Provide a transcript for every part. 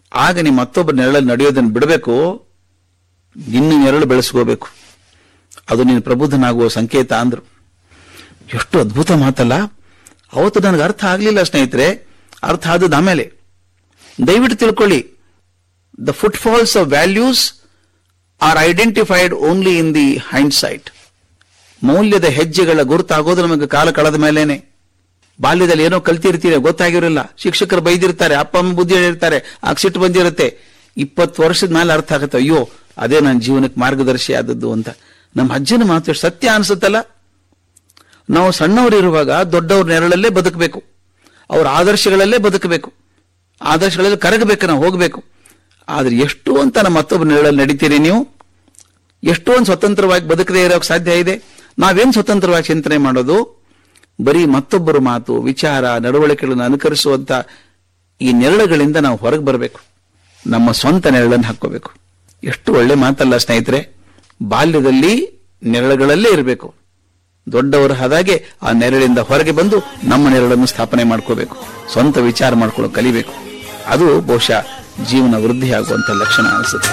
ಆಗ ನೀವು ಮತ್ತೊಬ್ಬರ ನೆರಳಲ್ಲಿ ನಡೆಯೋದನ್ನು ಬಿಡಬೇಕು ನಿನ್ನ ನೆರಳು ಬೆಳೆಸ್ಕೋಬೇಕು ಅದು ನೀನು ಪ್ರಬುದ್ಧನಾಗುವ ಸಂಕೇತ ಅಂದ್ರು ಎಷ್ಟು ಅದ್ಭುತ ಮಾತಲ್ಲ ಅವತ್ತು ನನಗೆ ಅರ್ಥ ಆಗಲಿಲ್ಲ ಸ್ನೇಹಿತರೆ ಅರ್ಥ ಆದದ್ದು ಆಮೇಲೆ ದಯವಿಟ್ಟು ತಿಳ್ಕೊಳ್ಳಿ the footfalls of values are identified only in the hindsight ಮೌಲ್ಯದ ಹೆಜ್ಜೆಗಳ ಗುರುತಾಗೋದು ನಮಗೆ ಕಾಲ ಕಳೆದ ಮೇಲೇನೆ ಬಾಲ್ಯದಲ್ಲಿ ಏನೋ ಕಲ್ತಿರ್ತೀರಿ ಗೊತ್ತಾಗಿರಲಿಲ್ಲ ಶಿಕ್ಷಕರು ಬೈದಿರ್ತಾರೆ ಅಪ್ಪ ಅಮ್ಮ ಬುದ್ಧಿ ಹೇಳಿರ್ತಾರೆ ಆಗ ಸಿಟ್ಟು ಬಂದಿರುತ್ತೆ ಇಪ್ಪತ್ತು ವರ್ಷದ ಮೇಲೆ ಅರ್ಥ ಆಗುತ್ತೆ ಅಯ್ಯೋ ಅದೇ ನನ್ನ ಜೀವನಕ್ಕೆ ಮಾರ್ಗದರ್ಶಿ ಆದದ್ದು ಅಂತ ನಮ್ಮ ಅಜ್ಜನ ಮಾತು ಎಷ್ಟು ಸತ್ಯ ಅನ್ಸುತ್ತಲ್ಲ ನಾವು ಸಣ್ಣವರಿರುವಾಗ ದೊಡ್ಡವ್ರ ನೆರಳಲ್ಲೇ ಬದುಕಬೇಕು ಅವ್ರ ಆದರ್ಶಗಳಲ್ಲೇ ಬದುಕಬೇಕು ಆದರ್ಶಗಳಲ್ಲಿ ಕರಗಬೇಕು ನಾವು ಹೋಗಬೇಕು ಆದ್ರೆ ಎಷ್ಟು ಅಂತ ನಮ್ಮ ಮತ್ತೊಬ್ಬ ನೆರಳಲ್ಲಿ ನಡೀತೀರಿ ನೀವು ಎಷ್ಟು ಒಂದು ಸ್ವತಂತ್ರವಾಗಿ ಬದುಕದೇ ಇರೋಕೆ ಸಾಧ್ಯ ಇದೆ ನಾವೇನು ಸ್ವತಂತ್ರವಾಗಿ ಚಿಂತನೆ ಮಾಡೋದು ಬರೀ ಮತ್ತೊಬ್ಬರ ಮಾತು ವಿಚಾರ ನಡವಳಿಕೆಗಳನ್ನು ಅನುಕರಿಸುವಂತ ಈ ನೆರಳುಗಳಿಂದ ನಾವು ಹೊರಗೆ ಬರಬೇಕು ನಮ್ಮ ಸ್ವಂತ ನೆರಳನ್ನು ಹಾಕೋಬೇಕು ಎಷ್ಟು ಒಳ್ಳೆ ಮಾತಲ್ಲ ಸ್ನೇಹಿತರೆ ಬಾಲ್ಯದಲ್ಲಿ ನೆರಳುಗಳಲ್ಲೇ ಇರಬೇಕು ದೊಡ್ಡವರ ಹಾದಾಗೆ ಆ ನೆರಳಿಂದ ಹೊರಗೆ ಬಂದು ನಮ್ಮ ನೆರಳನ್ನು ಸ್ಥಾಪನೆ ಮಾಡ್ಕೋಬೇಕು ಸ್ವಂತ ವಿಚಾರ ಮಾಡ್ಕೊಳ್ಳೋ ಕಲಿಬೇಕು ಅದು ಬಹುಶಃ ಜೀವನ ವೃದ್ಧಿ ಆಗುವಂತ ಲಕ್ಷಣ ಅನಿಸುತ್ತೆ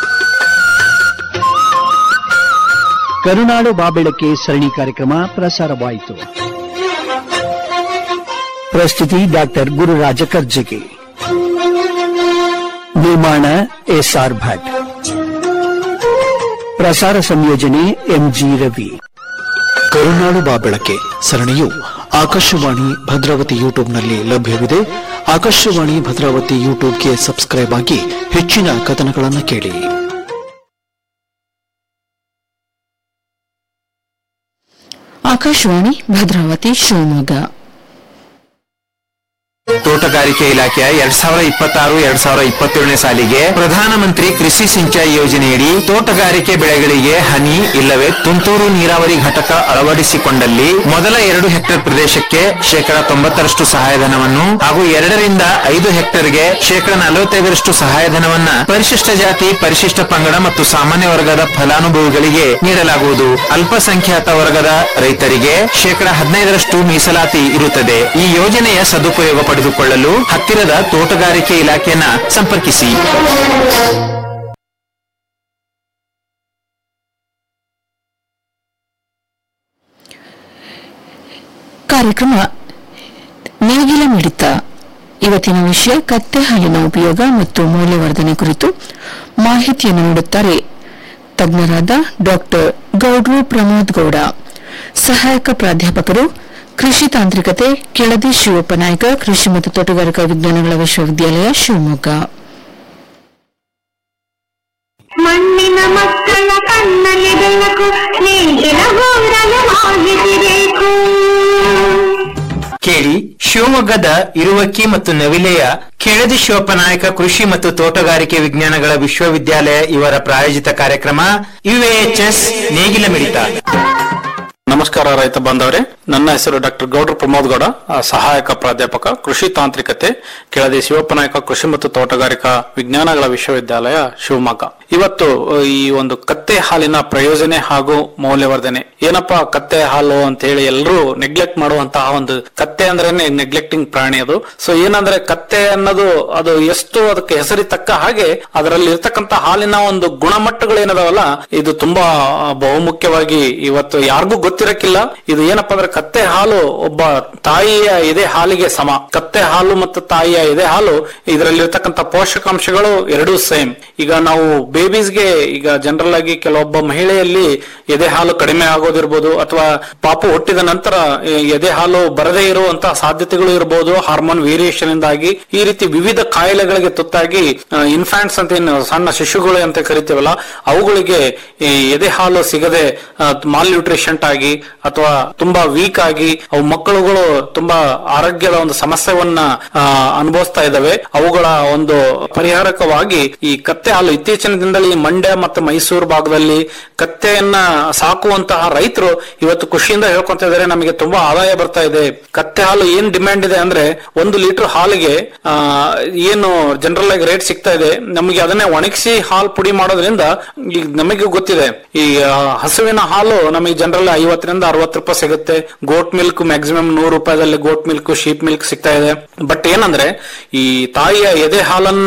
ಕರುನಾಡು ಬಾಬೆಳಕೆ ಸರಣಿ ಕಾರ್ಯಕ್ರಮ ಪ್ರಸಾರವಾಯಿತು ಪ್ರಸ್ತುತಿ ಡಾಕ್ಟರ್ ಗುರುರಾಜ ಕರ್ಜಗಿ ನಿರ್ಮಾಣ ಎಸ್ಆರ್ ಭಟ್ ಪ್ರಸಾರ ಸಂಯೋಜನೆ ಎಂಜಿ ರವಿ ಕರುನಾಡು ಬಾಬೆಳಕೆ ಸರಣಿಯು ಆಕಾಶವಾಣಿ ಭದ್ರಾವತಿ ಯೂಟ್ಯೂಬ್ನಲ್ಲಿ ಲಭ್ಯವಿದೆ ಆಕಾಶವಾಣಿ ಭದ್ರಾವತಿ ಯೂಟ್ಯೂಬ್ಗೆ ಸಬ್ಸ್ಕ್ರೈಬ್ ಆಗಿ ಹೆಚ್ಚಿನ ಕಥನಗಳನ್ನು ಕೇಳಿ ಆಕಾಶವಾಣಿ ಭದ್ರಾವತಿ ಶಿವಮೊಗ್ಗ ತೋಟಗಾರಿಕೆ ಇಲಾಖೆಯ ಎರಡ್ ಸಾವಿರದ ಇಪ್ಪತ್ತಾರು ಎರಡ್ ಸಾವಿರದ ಇಪ್ಪತ್ತೇಳನೇ ಸಾಲಿಗೆ ಪ್ರಧಾನಮಂತ್ರಿ ಕೃಷಿ ಸಿಂಚಾಯಿ ಯೋಜನೆಯಡಿ ತೋಟಗಾರಿಕೆ ಬೆಳೆಗಳಿಗೆ ಹನಿ ಇಲ್ಲವೇ ತುಂತುರು ನೀರಾವರಿ ಘಟಕ ಅಳವಡಿಸಿಕೊಂಡಲ್ಲಿ ಮೊದಲ ಎರಡು ಹೆಕ್ಟೇರ್ ಪ್ರದೇಶಕ್ಕೆ ಶೇಕಡ ತೊಂಬತ್ತರಷ್ಟು ಸಹಾಯಧನವನ್ನು ಹಾಗೂ ಎರಡರಿಂದ ಐದು ಹೆಕ್ಟೇರ್ಗೆ ಶೇಕಡ ನಲವತ್ತೈದರಷ್ಟು ಸಹಾಯಧನವನ್ನ ಪರಿಶಿಷ್ಟ ಜಾತಿ ಪರಿಶಿಷ್ಟ ಪಂಗಡ ಮತ್ತು ಸಾಮಾನ್ಯ ವರ್ಗದ ಫಲಾನುಭವಿಗಳಿಗೆ ನೀಡಲಾಗುವುದು ಅಲ್ಪಸಂಖ್ಯಾತ ವರ್ಗದ ರೈತರಿಗೆ ಶೇಕಡ ಹದಿನೈದರಷ್ಟು ಮೀಸಲಾತಿ ಇರುತ್ತದೆ ಈ ಯೋಜನೆಯ ಸದುಪಯೋಗ ಪಡೆದುಕೊಳ್ಳಲು ಹತ್ತಿರದ ತೋಟಗಾರಿಕೆ ಇಲಾಖೆಯನ್ನ ಸಂಪರ್ಕಿಸಿ ಕಾರ್ಯಕ್ರಮ ನೇಗಿಲ ಮಿಡಿತ ಇವತ್ತಿನ ವಿಷಯ ಕತ್ತೆ ಹಾಲಿನ ಉಪಯೋಗ ಮತ್ತು ಮೌಲ್ಯವರ್ಧನೆ ಕುರಿತು ಮಾಹಿತಿಯನ್ನು ನೀಡುತ್ತಾರೆ ತಜ್ಞರಾದ ಡಾಕ್ಟರ್ ಗೌಡ್ರು ಪ್ರಮೋದ್ ಗೌಡ ಸಹಾಯಕ ಪ್ರಾಧ್ಯಾಪಕರು ಕೃಷಿ ತಾಂತ್ರಿಕತೆ ಕೆಳದಿ ಶಿವಪ್ಪ ನಾಯಕ ಕೃಷಿ ಮತ್ತು ತೋಟಗಾರಿಕಾ ವಿಜ್ಞಾನಗಳ ವಿಶ್ವವಿದ್ಯಾಲಯ ಶಿವಮೊಗ್ಗ ಮಣ್ಣಿನ ಮಕ್ಕಳ ಕಣ್ಣಲ್ಲಿ ಬೆಳಕು ನೇಗಿಲ ಗೂಡಲು ಮಾಹಿತಿಬೇಕು ಕೇಳಿ ಶಿವಮೊಗ್ಗದ ಇರುವಕ್ಕಿ ಮತ್ತು ನವಿಲೆಯ ಕೆಳದಿ ಶಿವಪ್ಪನಾಯಕ ಕೃಷಿ ಮತ್ತು ತೋಟಗಾರಿಕೆ ವಿಜ್ಞಾನಗಳ ವಿಶ್ವವಿದ್ಯಾಲಯ ಇವರ ಪ್ರಾಯೋಜಿತ ಕಾರ್ಯಕ್ರಮ ಯುಎಎಚ್ಎಸ್ ನೇಗಿಲ ಮಿಡಿತ ನಮಸ್ಕಾರ ರೈತ ಬಾಂಧವರೇ ನನ್ನ ಹೆಸರು ಡಾಕ್ಟರ್ ಗೌಡ್ರ ಪ್ರಮೋದ್ ಗೌಡ ಆ, ಸಹಾಯಕ ಪ್ರಾಧ್ಯಾಪಕ ಕೃಷಿ ತಾಂತ್ರಿಕತೆ ಕೆಳದಿ ಶಿವಪ್ಪನಾಯಕ ಕೃಷಿ ಮತ್ತು ತೋಟಗಾರಿಕಾ ವಿಜ್ಞಾನಗಳ ವಿಶ್ವವಿದ್ಯಾಲಯ ಶಿವಮೊಗ್ಗ ಇವತ್ತು ಆ, ಈ ಒಂದು ಕತ್ತೆ ಹಾಲಿನ ಪ್ರಯೋಜನೆ ಹಾಗೂ ಮೌಲ್ಯವರ್ಧನೆ ಏನಪ್ಪಾ ಕತ್ತೆ ಹಾಲು ಅಂತ ಹೇಳಿ ಎಲ್ಲರೂ ನೆಗ್ಲೆಕ್ಟ್ ಮಾಡುವಂತಹ ಒಂದು ಕತ್ತೆ ಅಂದ್ರೇನೆ ನೆಗ್ಲೆಕ್ಟಿಂಗ್ ಪ್ರಾಣಿ ಅದು ಸೊ ಏನಂದ್ರೆ ಕತ್ತೆ ಅನ್ನೋದು ಅದು ಎಷ್ಟು ಅದಕ್ಕೆ ಹೆಸರಿ ತಕ್ಕ ಹಾಗೆ ಅದರಲ್ಲಿ ಇರ್ತಕ್ಕಂಥ ಹಾಲಿನ ಒಂದು ಗುಣಮಟ್ಟಗಳು ಏನದಾವಲ್ಲ ಇದು ತುಂಬಾ ಬಹುಮುಖ್ಯವಾಗಿ ಇವತ್ತು ಯಾರಿಗೂ ಗೊತ್ತಿರಕ್ಕಿಲ್ಲ ಇದು ಏನಪ್ಪಾ ಅಂದ್ರೆ ಕತ್ತೆ ಹಾಲು ಒಬ್ಬ ತಾಯಿಯ ಎದೆ ಹಾಲಿಗೆ ಸಮ ಕತ್ತೆ ಹಾಲು ಮತ್ತು ತಾಯಿಯ ಎದೆ ಹಾಲು ಇದರಲ್ಲಿರ್ತಕ್ಕಂಥ ಪೋಷಕಾಂಶಗಳು ಎರಡೂ ಸೇಮ್ ಈಗ ನಾವು ಬೇಬೀಸ್ಗೆ ಈಗ ಜನರಲ್ ಆಗಿ ಕೆಲವೊಬ್ಬ ಮಹಿಳೆಯಲ್ಲಿ ಎದೆ ಹಾಲು ಕಡಿಮೆ ಆಗೋದಿರ್ಬೋದು ಅಥವಾ ಪಾಪು ಹುಟ್ಟಿದ ನಂತರ ಈ ಎದೆ ಹಾಲು ಬರದೇ ಇರುವಂತಹ ಸಾಧ್ಯತೆಗಳು ಇರಬಹುದು ಹಾರ್ಮೋನ್ ವೇರಿಯೇಷನ್ ಇಂದಾಗಿ ಈ ರೀತಿ ವಿವಿಧ ಕಾಯಿಲೆಗಳಿಗೆ ತುತ್ತಾಗಿ ಇನ್ಫ್ಯಾಂಟ್ಸ್ ಅಂತ ಏನು ಸಣ್ಣ ಶಿಶುಗಳು ಅಂತ ಕರಿತೀವಲ್ಲ ಅವುಗಳಿಗೆ ಈ ಎದೆ ಹಾಲು ಸಿಗದೆ ಮಾಲ್ ನ್ಯೂಟ್ರಿಷಂಟ್ ಆಗಿ ಅಥವಾ ತುಂಬಾ ವೀಕ್ ಆಗಿ ಅವು ಮಕ್ಕಳುಗಳು ತುಂಬಾ ಆರೋಗ್ಯದ ಒಂದು ಸಮಸ್ಯೆವನ್ನ ಆ, ಅನುಭವಿಸ್ತಾ ಇದ್ದಾವೆ ಅವುಗಳ ಒಂದು ಪರಿಹಾರಕವಾಗಿ ಈ ಕತ್ತೆ ಹಾಲು ಇತ್ತೀಚಿನ ದಿನದಲ್ಲಿ ಮಂಡ್ಯ ಮತ್ತು ಮೈಸೂರು ಭಾಗದಲ್ಲಿ ಕತ್ತೆಯನ್ನ ಸಾಕುವಂತಹ ರೈತರು ಇವತ್ತು ಖುಷಿಯಿಂದ ಹೇಳ್ಕೊಂತ ಇದ್ದಾರೆ ನಮಗೆ ತುಂಬಾ ಆದಾಯ ಬರ್ತಾ ಇದೆ ಕತ್ತೆ ಹಾಲು ಏನ್ ಡಿಮ್ಯಾಂಡ್ ಇದೆ ಅಂದ್ರೆ ಒಂದು ಲೀಟರ್ ಹಾಲಿಗೆ ಆ, ಏನು ಜನರಲ್ ಆಗಿ ರೇಟ್ ಸಿಗ್ತಾ ಇದೆ ನಮಗೆ ಅದನ್ನೇ ಒಣಗಿಸಿ ಹಾಲು ಪುಡಿ ಮಾಡೋದ್ರಿಂದ ಈಗ ನಮಗೆ ಗೊತ್ತಿದೆ ಈ ಆ, ಹಸುವಿನ ಹಾಲು ನಮಗೆ ಜನರಲ್ ಐವತ್ತರಿಂದ ಅರವತ್ತು ರೂಪಾಯಿ ಸಿಗುತ್ತೆ ಗೋಟ್ ಮಿಲ್ಕ್ ಮ್ಯಾಕ್ಸಿಮಮ್ ನೂರು ರೂಪಾಯಿದಲ್ಲಿ ಗೋಟ್ ಮಿಲ್ಕ್ ಶೀಪ್ ಮಿಲ್ಕ್ ಸಿಗ್ತಾ ಇದೆ ಬಟ್ ಏನಂದ್ರೆ ಈ ತಾಯಿಯ ಎದೆ ಹಾಲನ್ನ